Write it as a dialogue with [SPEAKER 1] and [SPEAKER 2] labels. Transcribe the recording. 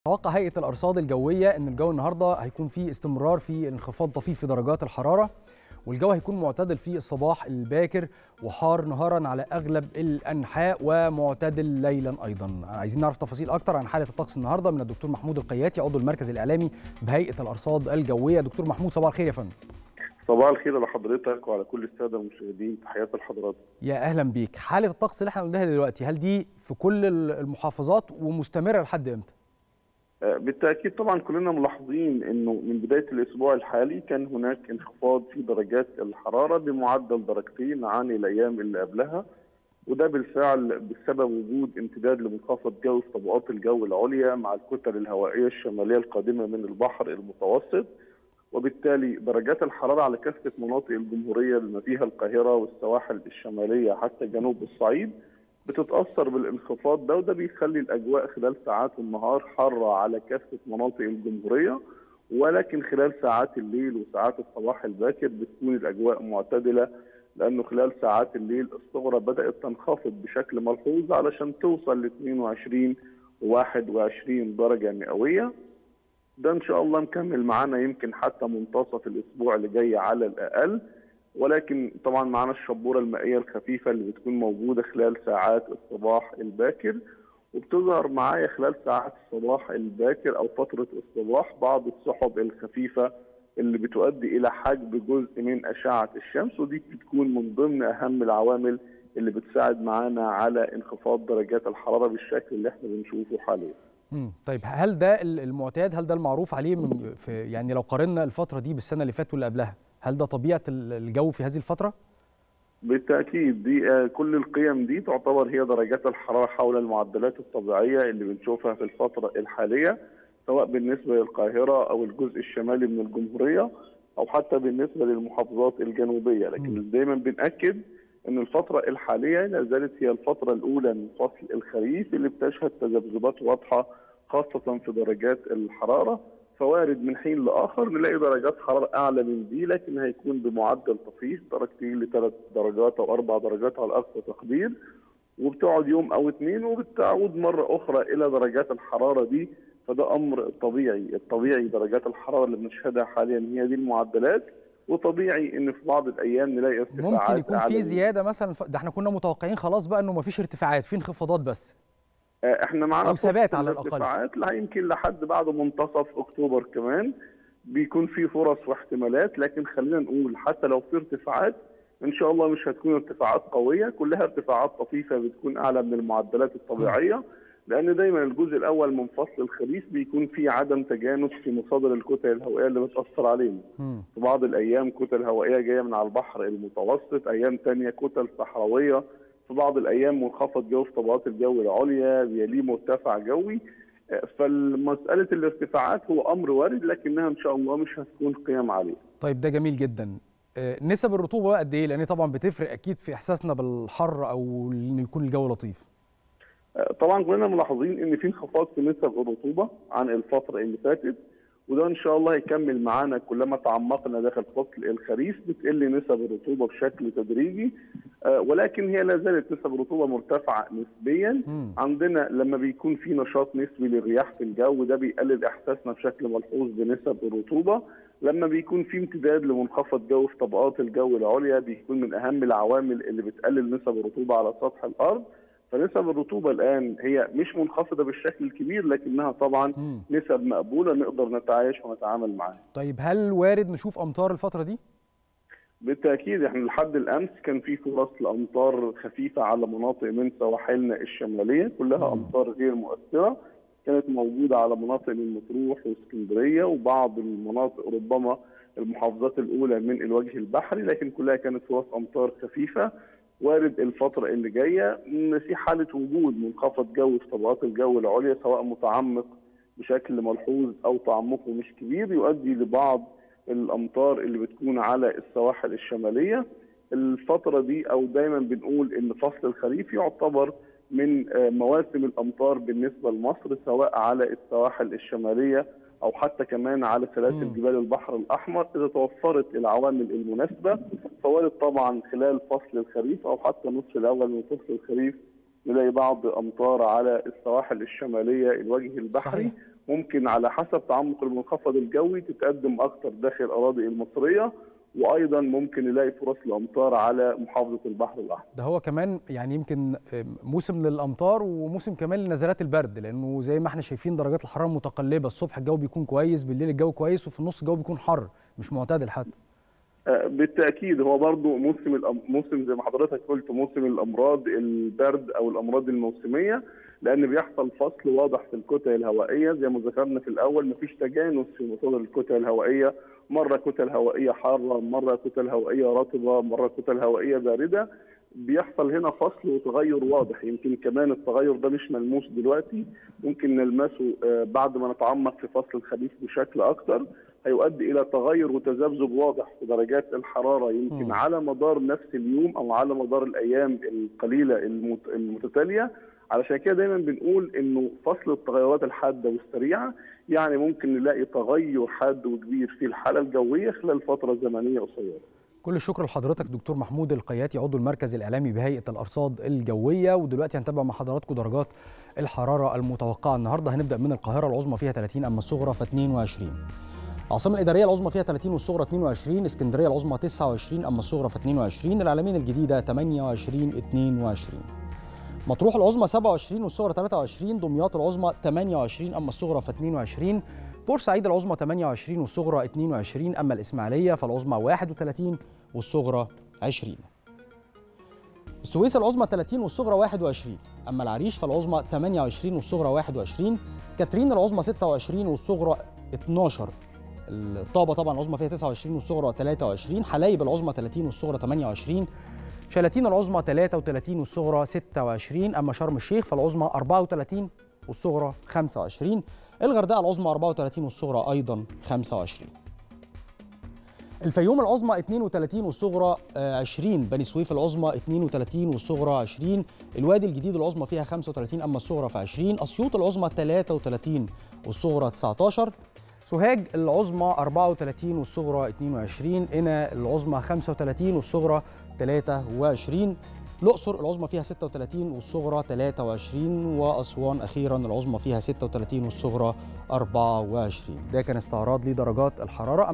[SPEAKER 1] توقع هيئه الارصاد الجويه ان الجو النهارده هيكون فيه استمرار في انخفاض طفيف في درجات الحراره والجو هيكون معتدل في الصباح الباكر وحار نهارا على اغلب الانحاء ومعتدل ليلا ايضا عايزين نعرف تفاصيل اكتر عن حاله الطقس النهارده من الدكتور محمود القياتي عضو المركز الاعلامي بهيئه الارصاد الجويه دكتور محمود صباح الخير يا فندم
[SPEAKER 2] صباح الخير لحضرتك وعلى كل الساده المشاهدين تحياتي لحضرتك
[SPEAKER 1] يا اهلا بيك حاله الطقس اللي احنا قلناها دلوقتي هل دي في كل المحافظات ومستمره لحد امتى
[SPEAKER 2] بالتاكيد طبعا كلنا ملاحظين انه من بدايه الاسبوع الحالي كان هناك انخفاض في درجات الحراره بمعدل درجتين عن الايام اللي قبلها وده بالفعل بسبب وجود امتداد لمنخفض جو في طبقات الجو العليا مع الكتل الهوائيه الشماليه القادمه من البحر المتوسط وبالتالي درجات الحراره على كافه مناطق الجمهوريه بما فيها القاهره والسواحل الشماليه حتى جنوب الصعيد بتتاثر بالانخفاض ده وده بيخلي الاجواء خلال ساعات النهار حاره على كافه مناطق الجمهوريه ولكن خلال ساعات الليل وساعات الصباح الباكر بتكون الاجواء معتدله لانه خلال ساعات الليل الصغرى بدات تنخفض بشكل ملحوظ علشان توصل ل 22 و21 درجه مئويه ده ان شاء الله مكمل معانا يمكن حتى منتصف الاسبوع اللي جاي على الاقل ولكن طبعا معانا الشبوره المائيه الخفيفه اللي بتكون موجوده خلال ساعات الصباح الباكر وبتظهر معايا خلال ساعات الصباح الباكر او فتره الصباح بعض السحب الخفيفه اللي بتؤدي الى حجب جزء من اشعه الشمس ودي بتكون من ضمن اهم العوامل اللي بتساعد معانا على انخفاض درجات الحراره بالشكل اللي احنا بنشوفه حاليا.
[SPEAKER 1] امم طيب هل ده المعتاد هل ده المعروف عليه من في يعني لو قارنا الفتره دي بالسنه اللي فاتت واللي قبلها هل ده طبيعه الجو في هذه الفتره
[SPEAKER 2] بالتاكيد دي كل القيم دي تعتبر هي درجات الحراره حول المعدلات الطبيعيه اللي بنشوفها في الفتره الحاليه سواء بالنسبه للقاهره او الجزء الشمالي من الجمهوريه او حتى بالنسبه للمحافظات الجنوبيه لكن م. دايما بناكد ان الفتره الحاليه لا زالت هي الفتره الاولى من فصل الخريف اللي بتشهد تذبذبات واضحه خاصه في درجات الحراره فوارد من حين لاخر نلاقي درجات حراره اعلى من دي لكن هيكون بمعدل طفيف درجتين لثلاث درجات او اربع درجات على اقصى تقدير وبتقعد يوم او اثنين وبتعود مره اخرى الى درجات الحراره دي فده امر طبيعي، الطبيعي درجات الحراره اللي بنشهدها حاليا هي دي المعدلات وطبيعي ان في بعض الايام نلاقي ارتفاعات
[SPEAKER 1] ممكن يكون في زياده مثلا ده احنا كنا متوقعين خلاص بقى انه ما فيش ارتفاعات في انخفاضات بس
[SPEAKER 2] احنا معانا
[SPEAKER 1] او ثبات على الاقل
[SPEAKER 2] ارتفاعات لا يمكن لحد بعد منتصف اكتوبر كمان بيكون في فرص واحتمالات لكن خلينا نقول حتى لو في ارتفاعات ان شاء الله مش هتكون ارتفاعات قويه كلها ارتفاعات طفيفه بتكون اعلى من المعدلات الطبيعيه لان دايما الجزء الاول من فصل الخريف بيكون في عدم تجانس في مصادر الكتل الهوائيه اللي بتاثر علينا في بعض الايام كتل هوائيه جايه من على البحر المتوسط ايام ثانيه كتل صحراويه في بعض الايام منخفض جو في طبقات الجو العليا بيليه مرتفع جوي فالمساله الارتفاعات هو امر وارد لكنها ان شاء الله مش هتكون قيام عليه.
[SPEAKER 1] طيب ده جميل جدا. نسب الرطوبه بقى قد ايه؟ لان طبعا بتفرق اكيد في احساسنا بالحر او انه يكون الجو لطيف.
[SPEAKER 2] طبعا كلنا ملاحظين ان في انخفاض في نسب الرطوبه عن الفتره اللي فاتت وده ان شاء الله هيكمل معانا كلما تعمقنا داخل فصل الخريف بتقل نسب الرطوبه بشكل تدريجي ولكن هي لا زالت نسب الرطوبه مرتفعه نسبيا م. عندنا لما بيكون في نشاط نسبي للرياح في الجو ده بيقلل احساسنا بشكل ملحوظ بنسب الرطوبه لما بيكون في امتداد لمنخفض جو في طبقات الجو العليا بيكون من اهم العوامل اللي بتقلل نسب الرطوبه على سطح الارض فنسب الرطوبة الآن هي مش منخفضة بالشكل الكبير لكنها طبعا م. نسب مقبولة نقدر نتعايش ونتعامل معاها.
[SPEAKER 1] طيب هل وارد نشوف أمطار الفترة دي؟
[SPEAKER 2] بالتأكيد احنا لحد الأمس كان في فرص لأمطار خفيفة على مناطق من سواحلنا الشمالية كلها م. أمطار غير مؤثرة كانت موجودة على مناطق المطروح واسكندرية وبعض المناطق ربما المحافظات الأولى من الوجه البحري لكن كلها كانت فرص أمطار خفيفة وارد الفترة اللي جاية إن في حالة وجود منخفض جو في طبقات الجو العليا سواء متعمق بشكل ملحوظ أو تعمقه مش كبير يؤدي لبعض الأمطار اللي بتكون على السواحل الشمالية الفترة دي أو دايما بنقول إن فصل الخريف يعتبر من مواسم الأمطار بالنسبة لمصر سواء على السواحل الشمالية او حتى كمان على سلاسل جبال البحر الاحمر اذا توفرت العوامل المناسبه فوارد طبعا خلال فصل الخريف او حتى نصف الاول من فصل الخريف نلاقي بعض امطار على السواحل الشماليه الوجه البحري
[SPEAKER 1] صحيح.
[SPEAKER 2] ممكن على حسب تعمق المنخفض الجوي تتقدم اكتر داخل الاراضي المصريه وايضا ممكن نلاقي فرص الامطار على محافظه البحر الاحمر.
[SPEAKER 1] ده هو كمان يعني يمكن موسم للامطار وموسم كمان لنزلات البرد لانه زي ما احنا شايفين درجات الحراره متقلبه الصبح الجو بيكون كويس بالليل الجو كويس وفي النص الجو بيكون حر مش معتدل حتى.
[SPEAKER 2] بالتاكيد هو برضو موسم الأم... موسم زي ما حضرتك قلت موسم الامراض البرد او الامراض الموسميه لان بيحصل فصل واضح في الكتل الهوائيه زي ما ذكرنا في الاول مفيش تجانس في مصادر الكتل الهوائيه مره كتل هوائيه حاره مره كتل هوائيه رطبه مره كتل هوائيه بارده بيحصل هنا فصل وتغير واضح يمكن كمان التغير ده مش ملموس دلوقتي ممكن نلمسه بعد ما نتعمق في فصل الخريف بشكل اكتر هيؤدي الى تغير وتذبذب واضح في درجات الحراره يمكن م. على مدار نفس اليوم او على مدار الايام القليله المتتاليه علشان كده دايما بنقول انه فصل التغيرات الحاده والسريعه يعني ممكن نلاقي تغير حاد وكبير في الحاله الجويه خلال فتره زمنيه قصيره.
[SPEAKER 1] كل الشكر لحضرتك دكتور محمود القياتي عضو المركز الاعلامي بهيئه الارصاد الجويه ودلوقتي هنتابع مع حضراتكم درجات الحراره المتوقعه النهارده هنبدا من القاهره العظمى فيها 30 اما الصغرى ف 22 العاصمه الاداريه العظمى فيها 30 والصغرى 22 اسكندريه العظمى 29 اما الصغرى ف 22 العلمين الجديده 28 22 مطروح العظمى 27 والصغرى 23 دمياط العظمى 28 اما الصغرى ف 22 بورسعيد العظمى 28 والصغرى 22 اما الاسماعيليه فالعظمى 31 والصغرى 20 السويس العظمى 30 والصغرى 21 اما العريش فالعظمى 28 والصغرى 21 كاترين العظمى 26 والصغرى 12 الطابه طبعا العظمى فيها 29 والصغرى 23 حلايب العظمى 30 والصغرى 28 شلاتين العظمى 33 والصغرى 26 اما شرم الشيخ فالعظمى 34 والصغرى 25 الغردقه العظمى 34 والصغرى ايضا 25 الفيوم العظمى 32 والصغرى 20 بني سويف العظمى 32 والصغرى 20 الوادي الجديد العظمى فيها 35 اما الصغرى في 20 اسيوط العظمى 33 والصغرى 19 سوهاج العظمى 34 والصغرى 22 قنا العظمى 35 والصغرى 23 الأقصر العظمى فيها 36 والصغرى 23 وأسوان أخيرا العظمى فيها 36 والصغرى 24 ده كان استعراض لدرجات الحرارة